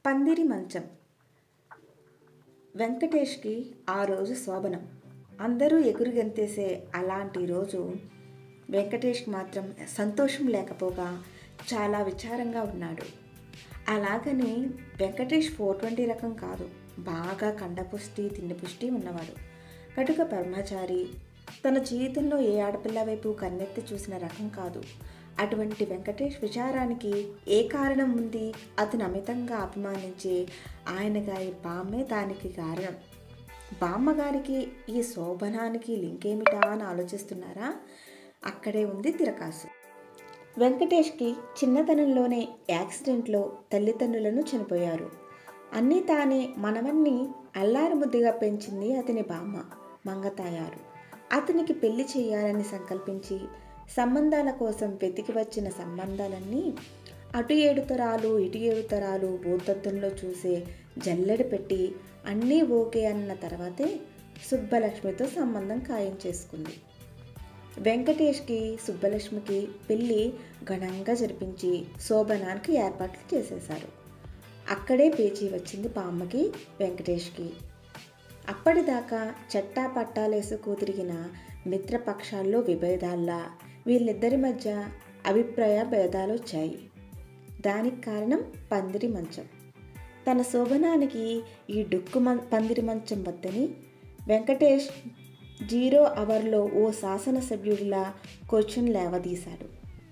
పందిరి మంచం వెంకటేష్కి ఆ రోజు శోభనం అందరూ ఎగురు గంతేసే అలాంటి రోజు వెంకటేష్కి మాత్రం సంతోషం లేకపోగా చాలా విచారంగా ఉన్నాడు అలాగని వెంకటేష్ ఫోర్ ట్వంటీ రకం కాదు బాగా కండపుష్టి తిండిపుష్టి ఉన్నవాడు కటుక బ్రహ్మచారి తన జీవితంలో ఏ ఆడపిల్ల వైపు కన్నెత్తి చూసిన రకం కాదు అటువంటి వెంకటేష్ విచారానికి ఏ కారణం ఉంది అతను అమితంగా అభిమానించే ఆయన గారి బామ్మే దానికి కారణం బామ్మగారికి ఈ శోభనానికి లింక్ ఏమిటా అని ఆలోచిస్తున్నారా అక్కడే ఉంది తిరకాసు వెంకటేష్కి చిన్నతనంలోనే యాక్సిడెంట్లో తల్లిదండ్రులను చనిపోయారు అన్నీ తానే మనవన్ని అల్లారు ముద్దుగా పెంచింది అతని బామ్మ మంగతాయారు అతనికి పెళ్లి చేయాలని సంకల్పించి సంబంధాల కోసం వెతికి వచ్చిన సంబంధాలన్నీ అటు ఏడు తరాలు ఇటు ఏడు తరాలు భూతత్వంలో చూసే జల్లెడ పెట్టి అన్నీ ఓకే అన్న తర్వాతే సుబ్బలక్ష్మితో సంబంధం ఖాయం చేసుకుంది వెంకటేష్కి సుబ్బలక్ష్మికి పెళ్ళి ఘనంగా జరిపించి శోభనానికి ఏర్పాట్లు చేసేశారు అక్కడే పేచీ వచ్చింది బామ్మకి వెంకటేష్కి అప్పటిదాకా చట్టా పట్టాలేసుకు తిరిగిన మిత్రపక్షాల్లో విభేదాల్లా వీళ్ళిద్దరి మధ్య అభిప్రాయ భేదాలు వచ్చాయి దానికి కారణం పందిరి మంచం తన శోభనానికి ఈ డొక్కు మం పందిరి మంచం వద్దని వెంకటేష్ జీరో అవర్లో ఓ శాసనసభ్యుడిలా క్వశ్చన్ లేవదీశాడు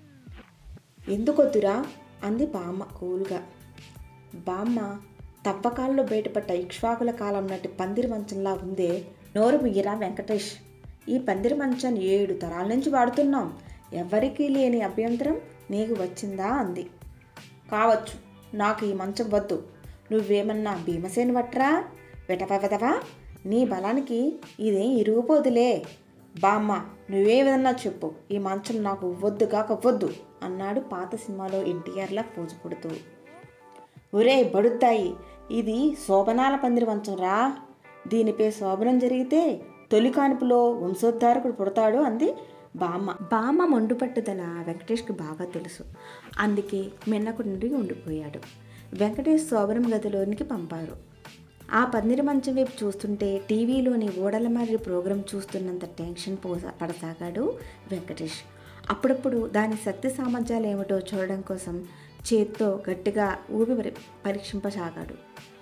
ఎందుకొద్దురా అంది బామ్మ కూల్గా బామ్మ తవ్వకాల్లో బయటపడ్డ ఇక్ష్వాకుల కాలం నాటి పందిరి మంచంలా ఉందే నోరు మిగిరా వెంకటేష్ ఈ పందిరి మంచాన్ని ఏడు తరాల నుంచి వాడుతున్నాం ఎవరికీ లేని అభ్యంతరం నీకు వచ్చిందా అంది కావచ్చు నాకు ఈ మంచం వద్దు నువ్వేమన్నా భీమసేని వట్రా వెటపవెదవా నీ బలానికి ఇదేం ఇరుగుపోదులే బామ్మ నువ్వే విధన్నా చెప్పు ఈ మంచం నాకు వద్దు కాక వద్దు అన్నాడు పాత సినిమాలో ఎన్టీఆర్లా పోజు పుడుతూ ఒరే బడుద్దాయి ఇది శోభనాల పందిరి మంచం రా దీనిపై శోభనం జరిగితే తొలి కానుపులో వంశోద్ధారకుడు పుడతాడు అంది బామ్మ బామ్మ మొండు పట్టుదల వెంకటేష్కి బాగా తెలుసు అందుకే మిన్నకు నుండి ఉండిపోయాడు వెంకటేష్ శోభనం గదిలోనికి పంపారు ఆ పందిరి మంచం వైపు చూస్తుంటే టీవీలోని ఓడల మారి ప్రోగ్రాం చూస్తున్నంత టెన్షన్ పోసా పడసాగాడు వెంకటేష్ అప్పుడప్పుడు దాని శక్తి సామర్థ్యాలు ఏమిటో చూడడం కోసం చేత్తో గట్టిగా ఊపి పరి పరీక్షింపసాగాడు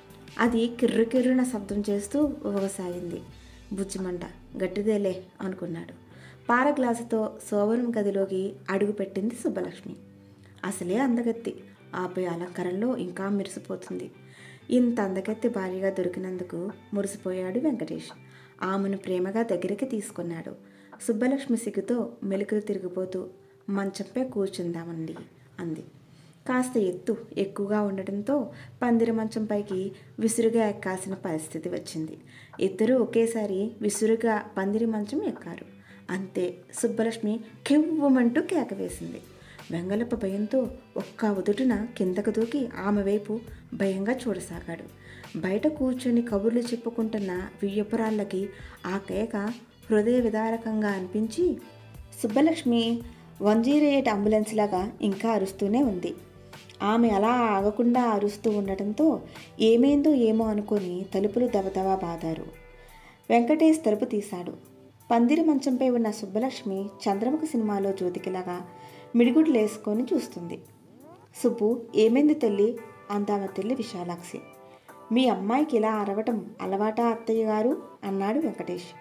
అది కిర్రు కిర్రున శబ్దం చేస్తూ ఊగసాగింది బుజ్జిమంట గట్టిదేలే అనుకున్నాడు పార గ్లాసుతో శోభనం గదిలోకి అడుగుపెట్టింది సుబ్బలక్ష్మి అసలే అందగత్తి ఆపై అలంకరణలో ఇంకా మెరిసిపోతుంది ఇంత అందగత్తి భార్యగా దొరికినందుకు మురిసిపోయాడు వెంకటేష్ ఆమెను ప్రేమగా దగ్గరికి తీసుకున్నాడు సుబ్బలక్ష్మి సిగ్గుతో మెలుకులు తిరిగిపోతూ మంచంపై కూర్చుందామండి అంది కాస్త ఎత్తు ఎక్కువగా ఉండటంతో పందిరి మంచం పైకి విసురుగా ఎక్కాల్సిన పరిస్థితి వచ్చింది ఇద్దరూ ఒకేసారి విసురుగా పందిరి మంచం ఎక్కారు అంతే సుబ్బలక్ష్మి కెవ్వమంటూ కేక వేసింది వెంగళప్ప భయంతో ఒక్క ఉదుటున కిందకు దూకి ఆమె వైపు భయంగా చూడసాగాడు బయట కూర్చొని కబుర్లు చెప్పుకుంటున్న వియ్యపురాళ్ళకి ఆ కేక హృదయ విదారకంగా అనిపించి Subbalakshmi one zero eight ambulance లాగా ఇంకా అరుస్తూనే ఉంది ఆమె అలా ఆగకుండా అరుస్తూ ఉండటంతో ఏమైందో ఏమో అనుకొని తలుపులు దబదబా బాదారు వెంకటేష్ తలుపు తీశాడు పందిరి మంచంపై ఉన్న సుబ్బలక్ష్మి చంద్రముఖి సినిమాలో జ్యోతికిలాగా మిడిగుడ్లు వేసుకొని చూస్తుంది సుబ్బు ఏమైంది తల్లి అందామె తల్లి విశాలాక్షి మీ అమ్మాయికి ఇలా అరవటం అలవాటా అత్తయ్య గారు అన్నాడు వెంకటేష్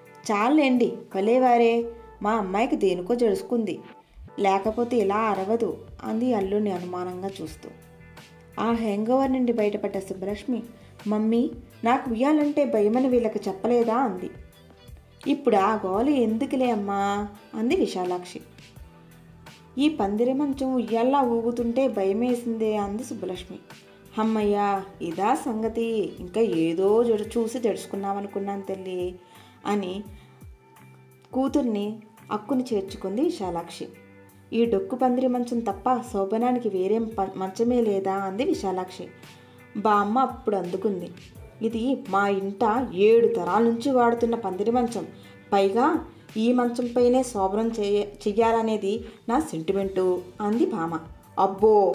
చాలండి భలేవారే మా అమ్మాయికి దేనికో జడుసుకుంది లేకపోతే ఇలా అరవదు అంది అల్లుని అనుమానంగా చూస్తూ ఆ హ్యాంగోవర్ నుండి బయటపడ్డ సుబ్బలక్ష్మి మమ్మీ నాకు ఉయ్యాలంటే భయమని వీళ్ళకి చెప్పలేదా అంది ఇప్పుడు ఆ గోలు ఎందుకులే అమ్మా అంది విశాలాక్షి ఈ పందిరి మంచం ఉయ్యాల్లా ఊగుతుంటే భయమేసిందే అంది సుబ్బలక్ష్మి అమ్మయ్యా ఇదా సంగతి ఇంకా ఏదో జడు చూసి తెలుసుకున్నామనుకున్నాను తల్లి అని కూతుర్ని అక్కుని చేర్చుకుంది విశాలాక్షి ఈ డొక్కు పందిరి మంచం తప్ప శోభనానికి వేరే ప- మంచమే లేదా అంది విశాలాక్షి బామ్మ అప్పుడు అందుకుంది ఇది మా ఇంట ఏడు తరాల నుంచి వాడుతున్న పందిరి మంచం పైగా ఈ మంచంపైనే శోభనం చేయ చెయ్యాలనేది నా సెంటిమెంటు అంది భామ అబ్బో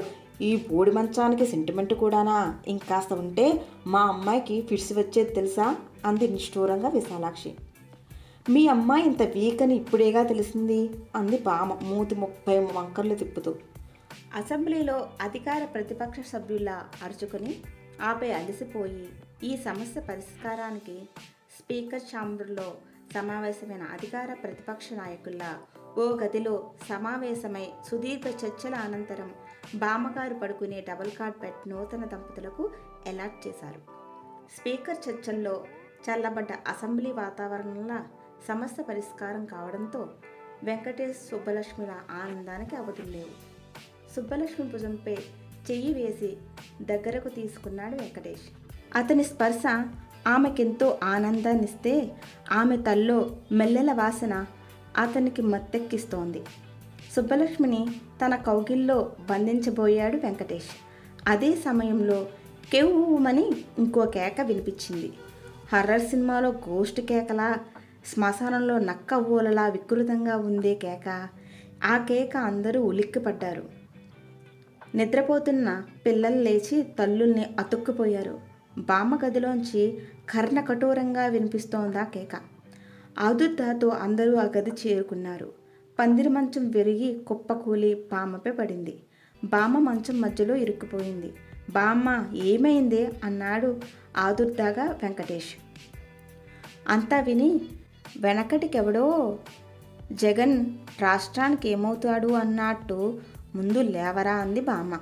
ఈ బోడి మంచానికి సెంటిమెంట్ కూడానా ఇంకాస్త ఉంటే మా అమ్మాయికి ఫిట్స్ వచ్చేది తెలుసా అంది నిష్ఠూరంగా విశాలాక్షి మీ అమ్మాయి ఇంత వీక్ అని ఇప్పుడేగా తెలిసింది అంది బామ మూతి ముప్పై వంకర్లు తిప్పుతూ అసెంబ్లీలో అధికార ప్రతిపక్ష సభ్యుల అరుచుకొని ఆపై అలసిపోయి ఈ సమస్య పరిష్కారానికి స్పీకర్ ఛాంబర్లో సమావేశమైన అధికార ప్రతిపక్ష నాయకుల ఓ గదిలో సమావేశమై సుదీర్ఘ చర్చల అనంతరం బామ్మగారు పడుకునే డబుల్ కార్డ్ బెడ్ నూతన దంపతులకు అలాట్ చేశారు స్పీకర్ చర్చల్లో చల్లబడ్డ అసెంబ్లీ వాతావరణంలో సమస్య పరిష్కారం కావడంతో వెంకటేష్ సుబ్బలక్ష్మిల ఆనందానికి అవధులేవు సుబ్బలక్ష్మి భుజంపై చెయ్యి వేసి దగ్గరకు తీసుకున్నాడు వెంకటేష్ అతని స్పర్శ ఆమెకెంతో ఆనందాన్నిస్తే ఆమె తల్లో మెల్లెల వాసన అతనికి మత్తెక్కిస్తోంది సుబ్బలక్ష్మిని తన కౌగిల్లో బంధించబోయాడు వెంకటేష్ అదే సమయంలో కెవ్వుమని ఇంకో కేక వినిపించింది హర్రర్ సినిమాలో గోస్ట్ కేకలా శ్మశానంలో నక్క ఊలలా వికృతంగా ఉందే కేక ఆ కేక అందరూ ఉలిక్కిపడ్డారు నిద్రపోతున్న పిల్లలు లేచి తల్లుల్ని అతుక్కుపోయారు బామ్మ గదిలోంచి కర్ణ కఠోరంగా వినిపిస్తోందా కేక ఆదుర్దాతో అందరూ ఆ గది చేరుకున్నారు పందిరి మంచం విరిగి కుప్పకూలి బామ్మపై పడింది బామ్మ మంచం మధ్యలో ఇరుక్కుపోయింది బామ్మ ఏమైంది అన్నాడు ఆదుర్దాగా వెంకటేష్ అంతా విని వెనకటికెవడో జగన్ రాష్ట్రానికి ఏమవుతాడు అన్నట్టు ముందు లేవరా అంది బామ్మ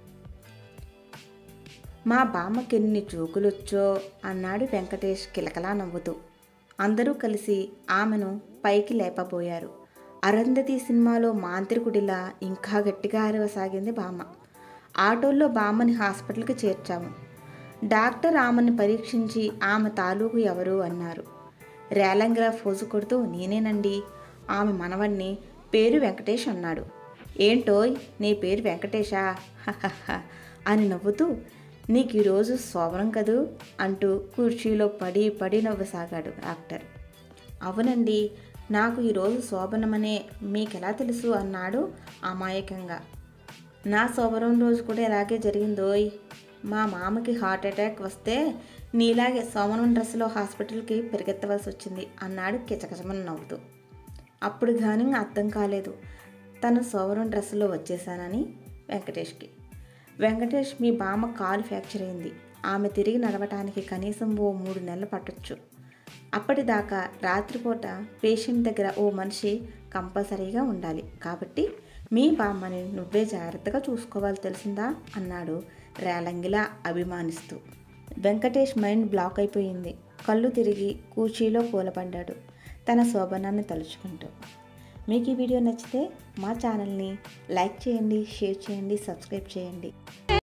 మా బామ్మకి ఎన్ని జోకులొచ్చో అన్నాడు వెంకటేష్ కిలకలా నవ్వుతూ అందరూ కలిసి ఆమెను పైకి లేపబోయారు అరంధతి సినిమాలో మాంత్రికుడిలా ఇంకా గట్టిగా అరవసాగింది బామ్మ ఆటోల్లో బామ్మని హాస్పిటల్కి చేర్చాము డాక్టర్ ఆమెను పరీక్షించి ఆమె తాలూకు ఎవరు అన్నారు రేలంగిలా ఫోజు కొడుతూ నేనేనండి ఆమె మనవణ్ణి పేరు వెంకటేష్ అన్నాడు ఏంటోయ్ నీ పేరు వెంకటేషా హహహ అని నవ్వుతూ నీకు ఈరోజు శోభనం కదూ అంటూ కుర్చీలో పడి పడి నవ్వసాగాడు డాక్టర్ అవునండి నాకు ఈరోజు శోభనమనే మీకెలా తెలుసు అన్నాడు అమాయకంగా నా శోభనం రోజు కూడా ఇలాగే జరిగిందోయ్ మా మామకి హార్ట్ అటాక్ వస్తే నీలాగే సోమనం డ్రెస్లో హాస్పిటల్కి పరిగెత్తవలసి వచ్చింది అన్నాడు కిచకచమని నవ్వుతూ అప్పుడు కానీ అర్థం కాలేదు తను సోవరం డ్రెస్సులో వచ్చేసానని వెంకటేష్కి వెంకటేష్ మీ బామ్మ కాలు ఫ్రాక్చర్ అయింది ఆమె తిరిగి నడవటానికి కనీసం ఓ మూడు నెలలు పట్టొచ్చు అప్పటిదాకా రాత్రిపూట పేషెంట్ దగ్గర ఓ మనిషి కంపల్సరీగా ఉండాలి కాబట్టి మీ బామ్మని నువ్వే జాగ్రత్తగా చూసుకోవాలి తెలిసిందా అన్నాడు రేలంగిలా అభిమానిస్తూ వెంకటేష్ మైండ్ బ్లాక్ అయిపోయింది కళ్ళు తిరిగి కూర్చీలో కూలపడ్డాడు తన శోభనాన్ని తలుచుకుంటూ మీకు ఈ వీడియో నచ్చితే మా ఛానల్ని లైక్ చేయండి షేర్ చేయండి సబ్స్క్రైబ్ చేయండి